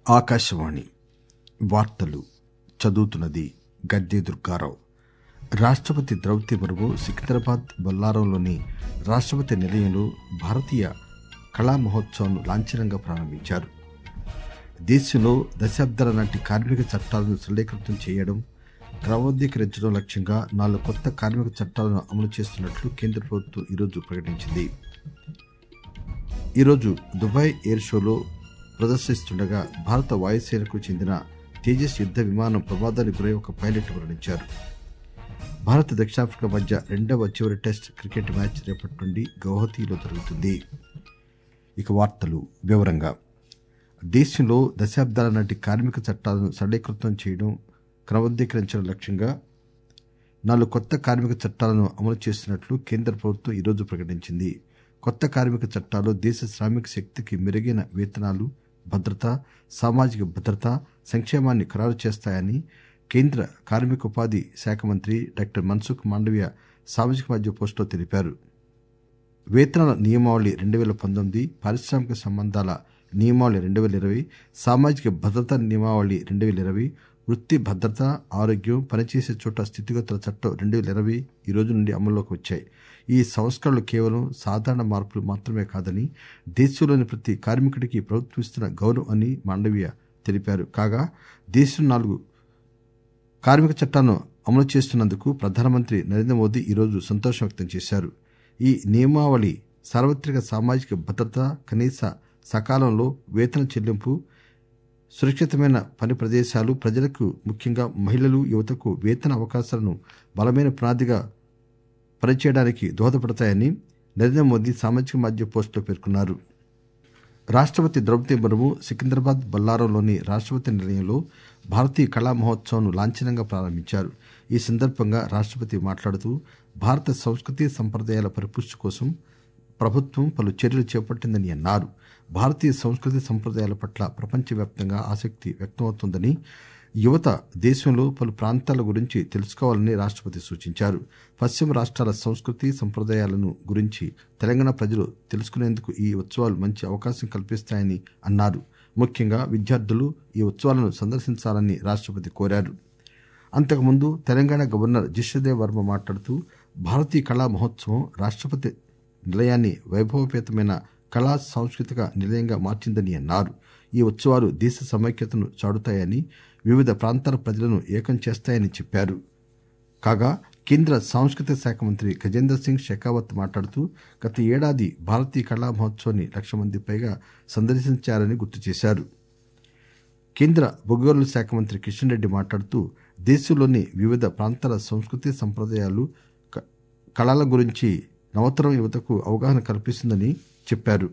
ఆకాశవాణి వార్తలు చదువుతున్నది గద్దె దుర్గారావు రాష్టపతి ద్రౌపది ముర్ము సికింద్రాబాద్ బొల్లారంలోని రాష్టపతి నిలయంలో భారతీయ కళా మహోత్సవ్ను లాంఛనంగా ప్రారంభించారు దేశంలో దశాబ్దాల నాటి కార్మిక చట్టాలను సరళీకృతం చేయడం క్రమబద్దీకరించడం లక్ష్యంగా నాలుగు కొత్త కార్మిక చట్టాలను అమలు చేస్తున్నట్లు కేంద్ర ప్రభుత్వం ఈరోజు ప్రకటించింది ఈరోజు దుబాయ్ ఎయిర్ షోలో ప్రదర్శిస్తుండగా భారత వాయుసేనకు చెందిన తేజస్ యుద్ద విమానం ప్రమాదానికి గురై ఒక పైలట్ మరణించారు భారత్ దక్షిణాఫ్రికా మధ్య రెండవ చివరి టెస్ట్ క్రికెట్ మ్యాచ్ రేపటి నుండి గౌహతిలో జరుగుతుంది ఇక వార్తలు వివరంగా దేశంలో దశాబ్దాల నాటి కార్మిక చట్టాలను సరళీకృతం చేయడం క్రమబద్దీకరించడం లక్ష్యంగా నాలుగు కొత్త కార్మిక చట్టాలను అమలు చేస్తున్నట్లు కేంద్ర ప్రభుత్వం ఈరోజు ప్రకటించింది కొత్త కార్మిక చట్టాలు దేశ శ్రామిక శక్తికి మెరుగైన వేతనాలు భద్రత సామాజిక భద్రత సంక్షేమాన్ని ఖరారు చేస్తాయని కేంద్ర కార్మికోపాధి శాఖ మంత్రి డాక్టర్ మన్సుఖ్ మాండవీయ సామాజిక మాధ్యమ పోస్టులో తెలిపారు వేతనాల నియమావళి రెండు వేల పంతొమ్మిది పారిశ్రామిక సంబంధాల నియమావళి రెండు వేల ఇరవై సామాజిక భద్రతా నియమావళి రెండు వేల ఇరవై వృత్తి భద్రత ఆరోగ్యం పనిచేసే చోట స్థితిగతుల చట్టం రెండు వేల ఇరవై ఈ రోజు నుండి అమల్లోకి వచ్చాయి ఈ సంస్కరణలు కేవలం సాధారణ మార్పులు మాత్రమే కాదని దేశంలోని ప్రతి కార్మికుడికి ప్రభుత్వం ఇస్తున్న గౌరవం అని మాండవీయ తెలిపారు కాగా దేశం నాలుగు కార్మిక చట్టాలను అమలు చేస్తున్నందుకు ప్రధానమంత్రి నరేంద్ర మోదీ ఈరోజు సంతోషం వ్యక్తం చేశారు ఈ నియమావళి సార్వత్రిక సామాజిక భద్రత కనీస సకాలంలో వేతన చెల్లింపు సురక్షితమైన పని ప్రదేశాలు ప్రజలకు ముఖ్యంగా మహిళలు యువతకు వేతన అవకాశాలను బలమైన పునాదిగా పనిచేయడానికి దోహదపడతాయని నరేంద్ర మోదీ సామాజిక మాధ్యమ పోస్టులో పేర్కొన్నారు రాష్టపతి ద్రౌపది ముర్ము సికింద్రాబాద్ బొల్లారంలోని రాష్టపతి నిలయంలో భారతీయ కళా మహోత్సవ్ను లాంఛనంగా ప్రారంభించారు ఈ సందర్భంగా రాష్టపతి మాట్లాడుతూ భారత సంస్కృతి సంప్రదాయాల పరిపుష్టి కోసం ప్రభుత్వం పలు చర్యలు చేపట్టిందని అన్నారు భారతీయ సంస్కృతి సంప్రదాయాల పట్ల ప్రపంచవ్యాప్తంగా ఆసక్తి వ్యక్తమవుతోందని యువత దేశంలో పలు ప్రాంతాల గురించి తెలుసుకోవాలని రాష్టపతి సూచించారు పశ్చిమ రాష్ట్రాల సంస్కృతి సంప్రదాయాలను గురించి తెలంగాణ ప్రజలు తెలుసుకునేందుకు ఈ ఉత్సవాలు మంచి అవకాశం కల్పిస్తాయని అన్నారు ముఖ్యంగా విద్యార్థులు ఈ ఉత్సవాలను సందర్శించాలని రాష్టపతి కోరారు అంతకుముందు తెలంగాణ గవర్నర్ జిష్ణుదేవ్ వర్మ మాట్లాడుతూ భారతీయ కళా మహోత్సవం రాష్టపతి నిలయాన్ని వైభవపేతమైన కళా సాంస్కృతిక నిలయంగా మార్చిందని అన్నారు ఈ ఉత్సవాలు దేశ సమైక్యతను చాటుతాయని వివిధ ప్రాంతాల ప్రజలను ఏకం చేస్తాయని చెప్పారు కాగా కేంద్ర సాంస్కృతిక శాఖ మంత్రి గజేంద్ర సింగ్ షెకావత్ మాట్లాడుతూ గత ఏడాది భారతీయ కళా మహోత్సవాన్ని లక్ష మంది పైగా సందర్శించారని గుర్తు చేశారు కేంద్ర బొగ్గుగనుల శాఖ మంత్రి కిషన్ రెడ్డి మాట్లాడుతూ దేశంలోని వివిధ ప్రాంతాల సంస్కృతి సంప్రదాయాలు కళల గురించి నవతరం యువతకు అవగాహన కల్పిస్తుందని చెప్పారు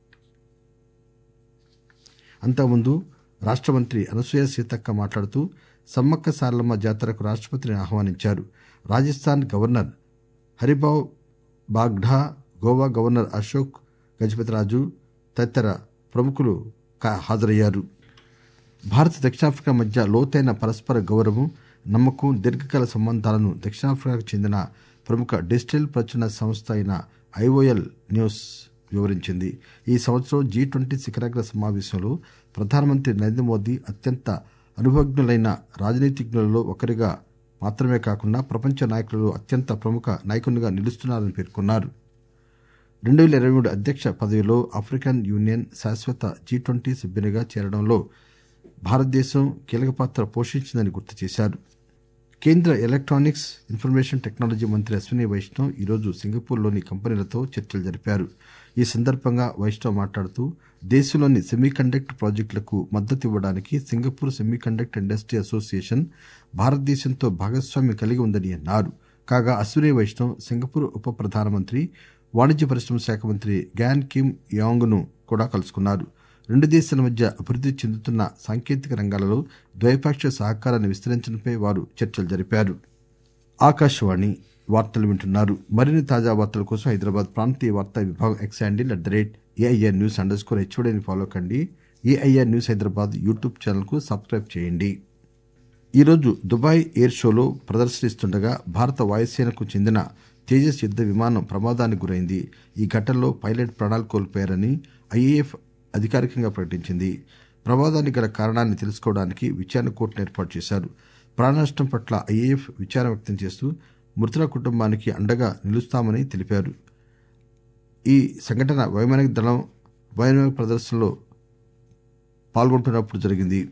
అంతకుముందు రాష్ట మంత్రి అనసూయ సీతక్క మాట్లాడుతూ సమ్మక్క సారలమ్మ జాతరకు రాష్టపతిని ఆహ్వానించారు రాజస్థాన్ గవర్నర్ హరిభావ్ బాగ్ఢా గోవా గవర్నర్ అశోక్ గజపతిరాజు తదితర ప్రముఖులు హాజరయ్యారు భారత్ దక్షిణాఫ్రికా మధ్య లోతైన పరస్పర గౌరవం నమ్మకం దీర్ఘకాల సంబంధాలను దక్షిణాఫ్రికాకు చెందిన ప్రముఖ డిజిటల్ ప్రచురణ సంస్థ అయిన ఐఓఎల్ న్యూస్ వివరించింది ఈ సంవత్సరం జీ ట్వంటీ శిఖరాగ్ర సమావేశంలో ప్రధానమంత్రి నరేంద్ర మోదీ అత్యంత అనుభవజ్ఞులైన రాజనీతిజ్ఞులలో ఒకరిగా మాత్రమే కాకుండా ప్రపంచ నాయకులలో అత్యంత ప్రముఖ నాయకునిగా నిలుస్తున్నారని పేర్కొన్నారు రెండు వేల ఇరవై మూడు అధ్యక్ష పదవిలో ఆఫ్రికన్ యూనియన్ శాశ్వత జీ ట్వంటీ సభ్యునిగా చేరడంలో భారతదేశం కీలక పాత్ర పోషించిందని గుర్తు చేశారు కేంద్ర ఎలక్ట్రానిక్స్ ఇన్ఫర్మేషన్ టెక్నాలజీ మంత్రి అశ్విని వైష్ణవ్ ఈరోజు సింగపూర్లోని కంపెనీలతో చర్చలు జరిపారు ఈ సందర్భంగా వైష్ణవ్ మాట్లాడుతూ దేశంలోని సెమీకండక్టర్ ప్రాజెక్టులకు మద్దతు ఇవ్వడానికి సింగపూర్ సెమీకండక్టర్ ఇండస్ట్రీ అసోసియేషన్ భారతదేశంతో భాగస్వామ్యం కలిగి ఉందని అన్నారు కాగా అశ్విని వైష్ణవ్ సింగపూర్ ఉప ప్రధానమంత్రి వాణిజ్య పరిశ్రమ శాఖ మంత్రి గ్యాన్ కిమ్ యాంగ్ ను కూడా కలుసుకున్నారు రెండు దేశాల మధ్య అభివృద్ది చెందుతున్న సాంకేతిక రంగాలలో ద్వైపాక్షిక సహకారాన్ని విస్తరించడంపై వారు చర్చలు జరిపారు ఆకాశవాణి వార్తలు వింటున్నారు మరిన్ని తాజా వార్తల కోసం హైదరాబాద్ ప్రాంతీయ వార్తా విభాగం X handle at the rate AIR news underscore స్కోర్ హెచ్ఓడిని ఫాలో కండి AIR news Hyderabad YouTube channel కు సబ్స్క్రైబ్ చేయండి ఈరోజు దుబాయ్ ఎయిర్ షోలో ప్రదర్శనిస్తుండగా భారత వాయుసేనకు చెందిన తేజస్ యుద్ద విమానం ప్రమాదానికి గురైంది ఈ ఘటనలో పైలట్ ప్రాణాలు కోల్పోయారని ఐఏఎఫ్ అధికారికంగా ప్రకటించింది ప్రమాదానికి గల కారణాన్ని తెలుసుకోవడానికి విచారణ కోర్టును ఏర్పాటు చేశారు ప్రాణనష్టం పట్ల ఐఏఎఫ్ విచారం వ్యక్తం చేస్తూ మృతుల కుటుంబానికి అండగా నిలుస్తామని తెలిపారు ఈ సంఘటన వైమానిక దళం వైమానిక ప్రదర్శనలో పాల్గొంటున్నప్పుడు జరిగింది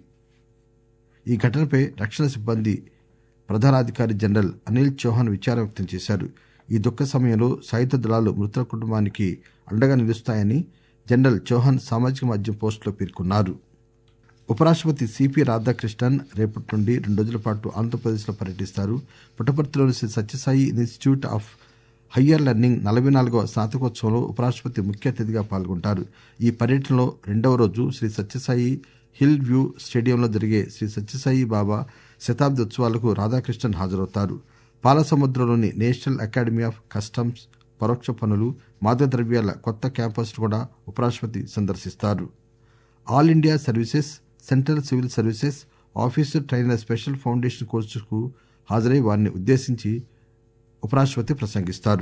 ఈ ఘటనపై రక్షణ సిబ్బంది ప్రధానాధికారి జనరల్ అనిల్ చౌహాన్ విచారం వ్యక్తం చేశారు ఈ దుఃఖ సమయంలో సాయుధ దళాలు మృతుల కుటుంబానికి అండగా నిలుస్తాయని జనరల్ చౌహాన్ సామాజిక మాధ్యమం పోస్టులో పేర్కొన్నారు ఉపరాష్టపతి సిపి రాధాకృష్ణన్ రేపటి నుండి రెండు రోజుల పాటు ఆంధ్రప్రదేశ్లో పర్యటిస్తారు పుట్టపర్తిలోని Shri Sathya Sai institute of higher learning నలభై నాలుగవ స్నాతకోత్సవంలో ఉపరాష్టపతి ముఖ్య అతిథిగా పాల్గొంటారు ఈ పర్యటనలో రెండవ రోజు శ్రీ సత్యసాయి హిల్ వ్యూ స్టేడియంలో జరిగే శ్రీ సత్యసాయి బాబా శతాబ్ది ఉత్సవాలకు రాధాకృష్ణన్ హాజరవుతారు పాలసముద్రంలోని నేషనల్ అకాడమీ ఆఫ్ కస్టమ్స్ పరోక్ష పనులు మాదక ద్రవ్యాల కొత్త క్యాంపస్ కూడా ఉపరాష్టపతి సందర్శిస్తారు all India services central civil services officer trainer special foundation కోర్సుకు హాజరై వారిని ఉద్దేశించి ఉపరాష్టపతి ప్రసంగిస్తారు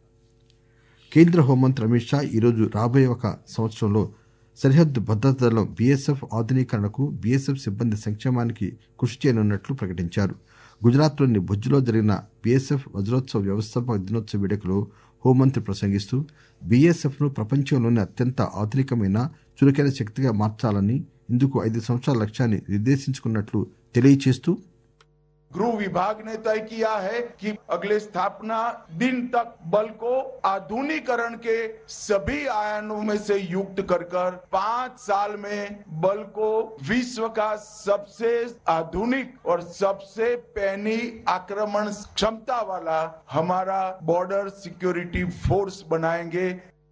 కేంద్ర హోంమంత్రి అమిత్ షా ఈరోజు రాబోయే ఒక సంవత్సరంలో సరిహద్దు భద్రతా దళం బీఎస్ఎఫ్ ఆధునీకరణకు బీఎస్ఎఫ్ సిబ్బంది సంక్షేమానికి కృషి చేయనున్నట్లు ప్రకటించారు గుజరాత్లోని భుజ్లో జరిగిన బీఎస్ఎఫ్ వజ్రోత్సవ వ్యవస్థాపక దినోత్సవ వేడుకలో హోంమంత్రి ప్రసంగిస్తూ బీఎస్ఎఫ్ ను ప్రపంచంలోనే అత్యంత ఆధునికమైన చురుకైన శక్తిగా మార్చాలని ఇందుకు ఐదు సంవత్సరాల లక్ష్యాన్ని నిర్దేశించుకున్నట్లు తెలియచేస్తూ गृह विभाग ने तय किया है कि अगले स्थापना दिन तक बल को आधुनिकरण के सभी आयामों में से युक्त कर कर पांच साल में बल को विश्व का सबसे आधुनिक और सबसे पैनी आक्रमण क्षमता वाला हमारा बॉर्डर सिक्योरिटी फोर्स बनाएंगे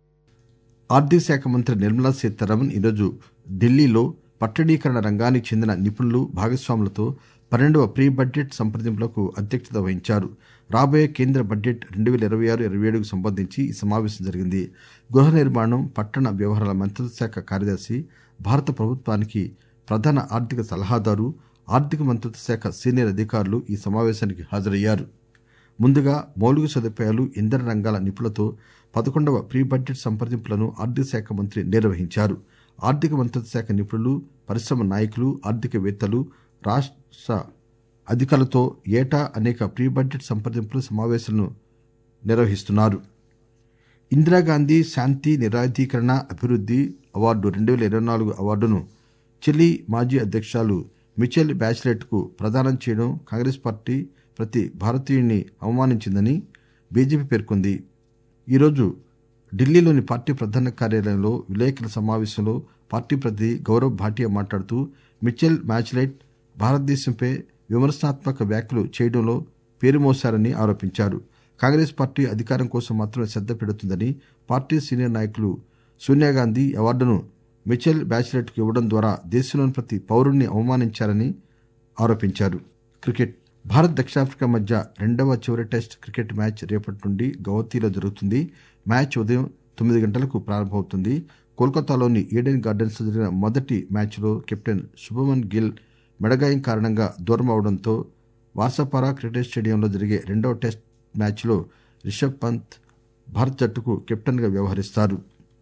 ఆర్థిక శాఖ మంత్రి నిర్మలా సీతారామన్ ఈరోజు ఢిల్లీలో పట్టణీకరణ రంగానికి చెందిన నిపుణులు భాగస్వాములతో పన్నెండవ ప్రీ బడ్జెట్ సంప్రదింపులకు అధ్యక్షత వహించారు రాబోయే కేంద్ర బడ్జెట్ రెండు వేల ఇరవై ఆరు ఇరవై ఏడుకు సంబంధించి ఈ సమావేశం జరిగింది గృహ నిర్మాణం పట్టణ వ్యవహారాల మంత్రిత్వ శాఖ కార్యదర్శి భారత ప్రభుత్వానికి ప్రధాన ఆర్థిక సలహాదారు ఆర్థిక మంత్రిత్వ శాఖ సీనియర్ అధికారులు ఈ సమావేశానికి హాజరయ్యారు ముందుగా మౌలిక సదుపాయాలు ఇంధన రంగాల నిపుణులతో పదకొండవ ప్రీ బడ్జెట్ సంప్రదింపులను ఆర్థిక శాఖ మంత్రి నిర్వహించారు ఆర్థిక మంత్రిత్వ శాఖ నిపుణులు పరిశ్రమ నాయకులు ఆర్థికవేత్తలు రాష్ట అధికారులతో ఏటా అనేక ప్రీ బడ్జెట్ సంప్రదింపులు సమావేశాలను నిర్వహిస్తున్నారు ఇందిరాగాంధీ శాంతి నిరాయుధీకరణ అభివృద్ది అవార్డు రెండు వేల ఇరవై నాలుగు అవార్డును చిలీ మాజీ అధ్యక్షురాలు మిచెల్ బ్యాచిలెట్ కు ప్రదానం చేయడం కాంగ్రెస్ పార్టీ ప్రతి భారతీయుడిని అవమానించిందని బీజేపీ పేర్కొంది ఈరోజు ఢిల్లీలోని పార్టీ ప్రధాన కార్యాలయంలో విలేకరుల సమావేశంలో పార్టీ ప్రతినిధి గౌరవ్ భాటియా మాట్లాడుతూ మిచెల్ మ్యాచ్లైట్ భారతదేశంపై విమర్శనాత్మక వ్యాఖ్యలు చేయడంలో పేరుమోశారని ఆరోపించారు కాంగ్రెస్ పార్టీ అధికారం కోసం మాత్రమే శ్రద్ధ పెడుతుందని పార్టీ సీనియర్ నాయకులు సోనియాగాంధీ అవార్డును మిచెల్ బ్యాచిలెట్ కు ఇవ్వడం ద్వారా దేశంలోని ప్రతి పౌరుణ్ణి అవమానించారని ఆరోపించారు క్రికెట్ భారత్ దక్షిణాఫ్రికా మధ్య రెండవ చివరి టెస్ట్ క్రికెట్ మ్యాచ్ రేపటి నుండి గౌహతిలో జరుగుతుంది మ్యాచ్ ఉదయం తొమ్మిది గంటలకు ప్రారంభమవుతుంది కోల్కతాలోని ఈడెన్ గార్డెన్స్ లో జరిగిన మొదటి మ్యాచ్లో కెప్టెన్ శుభమన్ గిల్ మెడగాయం కారణంగా దూరం అవడంతో వాసపారా క్రికెట్ స్టేడియంలో జరిగే రెండవ టెస్ట్ మ్యాచ్లో రిషబ్ పంత్ భారత జట్టుకు కెప్టెన్గా వ్యవహరిస్తారు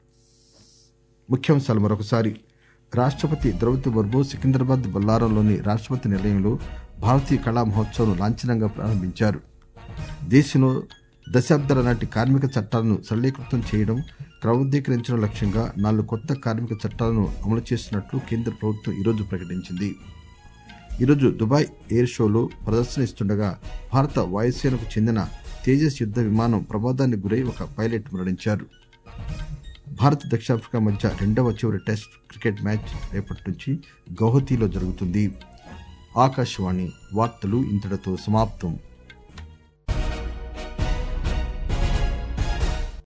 ముఖ్యాంశాలు మరొకసారి రాష్టపతి ద్రౌపది ముర్ము సికింద్రాబాద్ బొల్లారంలోని రాష్టపతి నిలయంలో భారతీయ కళా మహోత్సవం లాంఛనంగా ప్రారంభించారు దేశంలో దశాబ్దాల నాటి కార్మిక చట్టాలను సరళీకృతం చేయడం క్రమబద్దీకరించడం లక్ష్యంగా నాలుగు కొత్త కార్మిక చట్టాలను అమలు చేస్తున్నట్లు కేంద్ర ప్రభుత్వం ఈరోజు ప్రకటించింది ఈరోజు దుబాయ్ ఎయిర్ షోలో ప్రదర్శన ఇస్తుండగా భారత వాయుసేనకు చెందిన తేజస్ యుద్ధ విమానం ప్రమాదానికి గురై ఒక పైలట్ మరణించారు భారత్ దక్షిణాఫ్రికా మధ్య రెండవ చివరి టెస్ట్ క్రికెట్ మ్యాచ్ రేపటి నుంచి గౌహతిలో జరుగుతుంది ఆకాశవాణి వార్తలు ఇంతటితో సమాప్తం